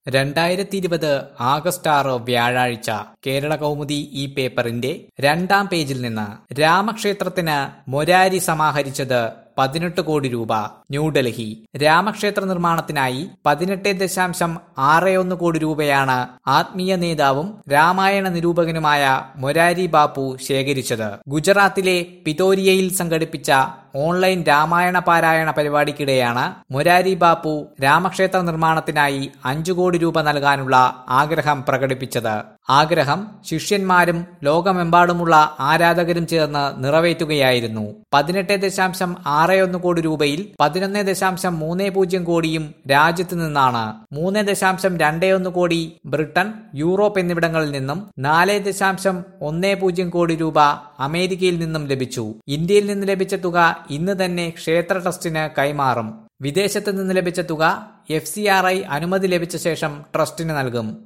രണ്ടായിരത്തി ഇരുപത് ആഗസ്റ്റ് ആറ് വ്യാഴാഴ്ച കേരള കൗമുദി ഈ പേപ്പറിന്റെ രണ്ടാം പേജിൽ നിന്ന് രാമക്ഷേത്രത്തിന് മൊരാരി സമാഹരിച്ചത് പതിനെട്ട് കോടി രൂപ ന്യൂഡൽഹി രാമക്ഷേത്ര നിർമ്മാണത്തിനായി പതിനെട്ട് ദശാംശം ആറ് ഒന്ന് കോടി രൂപയാണ് ആത്മീയ നേതാവും രാമായണ നിരൂപകനുമായ മൊരാരി ബാപ്പു ശേഖരിച്ചത് ഗുജറാത്തിലെ പിതോരിയയിൽ സംഘടിപ്പിച്ച ഓൺലൈൻ രാമായണ പാരായണ പരിപാടിക്കിടെയാണ് മൊരാരി ബാപ്പു രാമക്ഷേത്ര നിർമ്മാണത്തിനായി അഞ്ചു കോടി രൂപ നൽകാനുള്ള ആഗ്രഹം പ്രകടിപ്പിച്ചത് ആഗ്രഹം ശിഷ്യന്മാരും ലോകമെമ്പാടുമുള്ള ആരാധകരും ചേർന്ന് നിറവേറ്റുകയായിരുന്നു പതിനെട്ട് ദശാംശം ആറ് ഒന്ന് കോടി രൂപയിൽ പതിനൊന്ന് ദശാംശം മൂന്ന് പൂജ്യം കോടിയും രാജ്യത്ത് നിന്നാണ് മൂന്ന് ദശാംശം രണ്ട് ഒന്ന് കോടി ബ്രിട്ടൻ യൂറോപ്പ് എന്നിവിടങ്ങളിൽ നിന്നും നാല് ദശാംശം ഒന്ന് പൂജ്യം കോടി രൂപ അമേരിക്കയിൽ നിന്നും ലഭിച്ചു ഇന്ത്യയിൽ നിന്ന് ലഭിച്ച തുക ഇന്ന് തന്നെ ക്ഷേത്ര ട്രസ്റ്റിന് കൈമാറും വിദേശത്ത് നിന്ന് ലഭിച്ച തുക എഫ് സി ആർ ഐ അനുമതി ലഭിച്ച ശേഷം ട്രസ്റ്റിന് നൽകും